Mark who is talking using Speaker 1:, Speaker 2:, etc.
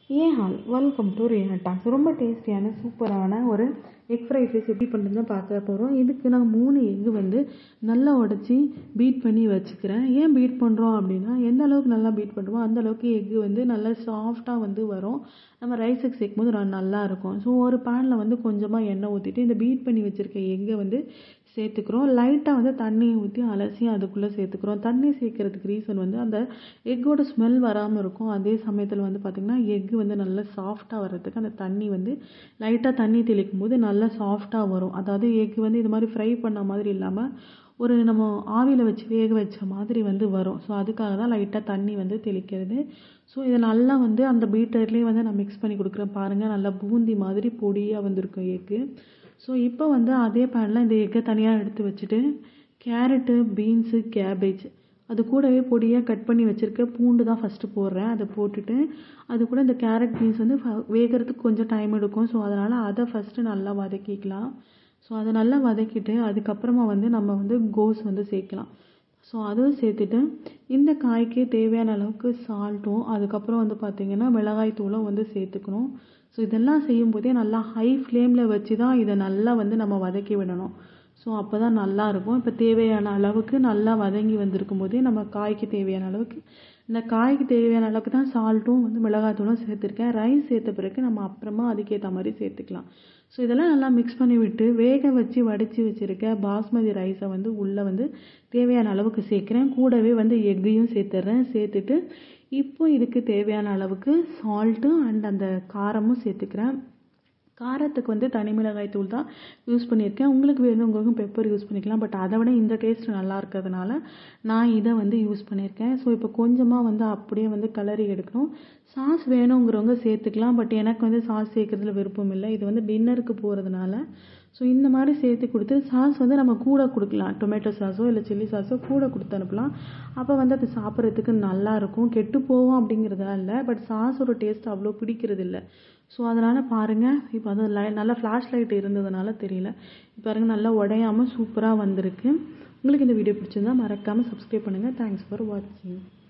Speaker 1: ஏன் all welcome to Riya talks ரொம்ப டேஸ்டியான சூப்பரான ஒரு எக் ஃப்ரைட் ரைஸ் எப்படி பண்ணுறதுன்னு பார்க்க போகிறோம் இதுக்கு நான் மூணு எக்கு வந்து நல்லா உடச்சி பீட் பண்ணி வச்சுக்கிறேன் ஏன் பீட் பண்ணுறோம் அப்படின்னா எந்த அளவுக்கு நல்லா பீட் பண்ணுறோமோ அந்த அளவுக்கு எக்கு வந்து நல்லா சாஃப்டாக வந்து வரும் நம்ம ரைஸுக்கு சேர்க்கும் போது ர- நல்லா இருக்கும் ஸோ ஒரு பேனில் வந்து கொஞ்சமாக எண்ணெய் ஊற்றிட்டு இந்த பீட் பண்ணி வச்சுருக்க எக்கை வந்து சேர்த்துக்கிறோம் லைட்டாக வந்து தண்ணியை ஊற்றி அலசி அதுக்குள்ளே சேர்த்துக்கிறோம் தண்ணி சேர்க்கறதுக்கு ரீசன் வந்து அந்த எக்கோட ஸ்மெல் வராமல் இருக்கும் அதே சமயத்தில் வந்து பார்த்திங்கன்னா எக்கு வந்து நல்லா சாஃப்டாக வர்றதுக்கு அந்த தண்ணி வந்து லைட்டாக தண்ணி தெளிக்கும் போது நல்லா சாஃப்டாக வரும் அதாவது எக் வந்து இது மாதிரி ஃப்ரை பண்ண மாதிரி இல்லாமல் ஒரு நம்ம ஆவியில் வச்சு வேக வச்ச மாதிரி வந்து வரும் ஸோ அதுக்காக தான் லைட்டாக தண்ணி வந்து தெளிக்கிறது ஸோ இதை நல்லா வந்து அந்த பீட்டர்லேயே வந்து நான் மிக்ஸ் பண்ணி கொடுக்குறேன் பாருங்கள் நல்லா பூந்தி மாதிரி பொடியாக வந்திருக்கும் எக்கு ஸோ இப்போ வந்து அதே பேனில் இந்த எக்கை தனியாக எடுத்து வச்சுட்டு கேரட்டு பீன்ஸு கேபேஜ் அது கூடவே பொடியாக கட் பண்ணி வச்சுருக்க பூண்டு தான் ஃபஸ்ட்டு போடுறேன் அதை போட்டுட்டு அது கூட இந்த கேரட் பீன்ஸ் வந்து ஃப- வேகறதுக்கு கொஞ்சம் டைம் எடுக்கும் ஸோ அதனால் அதை ஃபஸ்ட்டு நல்லா வதக்கிக்கலாம் ஸோ அதை நல்லா வதக்கிட்டு அதுக்கப்புறமா வந்து நம்ம வந்து கோஸ் வந்து சேர்க்கலாம் ஸோ அதுவும் சேர்த்துட்டு இந்த காய்க்கு தேவையான அளவுக்கு சால்ட்டும் அதுக்கப்புறம் வந்து பார்த்திங்கன்னா மிளகாய் தூளும் வந்து சேர்த்துக்கணும் ஸோ இதெல்லாம் செய்யும்போதே நல்லா ஹை ஃப்ளேமில் வச்சு தான் இதை நல்லா வந்து நம்ம வதக்கி விடணும் ஸோ அப்போ தான் நல்லா இருக்கும் இப்போ தேவையான அளவுக்கு நல்லா வதங்கி வந்திருக்கும் போதே நம்ம காய்க்கு தேவையான அளவுக்கு இந்த காய்க்கு தேவையான அளவுக்கு தான் சால்ட்டும் வந்து மிளகாத்தூளும் சேர்த்துருக்கேன் ரைஸ் சேர்த்த பிறகு நம்ம அப்புறமா அதுக்கேற்ற மாதிரி சேர்த்துக்கலாம் ஸோ இதெல்லாம் நல்லா மிக்ஸ் பண்ணி விட்டு வேக வச்சு வடித்து வச்சுருக்க பாஸ்மதி ரைஸை வந்து உள்ளே வந்து தேவையான அளவுக்கு சேர்க்குறேன் கூடவே வந்து எக்கையும் சேர்த்துட்றேன் சேர்த்துட்டு இப்போ இதுக்கு தேவையான அளவுக்கு சால்ட்டு அண்ட் அந்த காரமும் சேர்த்துக்கிறேன் காரத்துக்கு வந்து தனி மிளகாய் தூள் தான் யூஸ் பண்ணியிருக்கேன் உங்களுக்கு வேணுங்கிறவங்க பெப்பர் யூஸ் பண்ணிக்கலாம் பட் அதை விட இந்த டேஸ்ட் நல்லா இருக்கிறதுனால நான் இதை வந்து யூஸ் பண்ணியிருக்கேன் ஸோ இப்போ கொஞ்சமாக வந்து அப்படியே வந்து கலரி எடுக்கணும் சாஸ் வேணுங்கிறவங்க சேர்த்துக்கலாம் பட் எனக்கு வந்து சாஸ் சேர்க்கறதுல விருப்பம் இல்லை இது வந்து டின்னருக்கு போகிறதுனால ஸோ இந்த மாதிரி சேர்த்து கொடுத்து சாஸ் வந்து நம்ம கூட கொடுக்கலாம் டொமேட்டோ சாஸோ இல்லை சில்லி சாஸோ கூட கொடுத்து அனுப்பலாம் அப்போ வந்து அது சாப்பிட்றதுக்கு நல்லா இருக்கும் கெட்டு போகும் அப்படிங்கிறதுலாம் இல்லை பட் சாஸோட டேஸ்ட் அவ்வளோ பிடிக்கிறது இல்லை ஸோ அதனால் பாருங்கள் இப்போ அது லை நல்லா ஃப்ளாஷ் லைட் இருந்ததுனால தெரியல இப்போ பாருங்க நல்லா உடையாமல் சூப்பராக வந்திருக்கு உங்களுக்கு இந்த வீடியோ பிடிச்சிருந்தா மறக்காமல் சப்ஸ்கிரைப் பண்ணுங்கள் தேங்க்ஸ் ஃபார் வாட்சிங்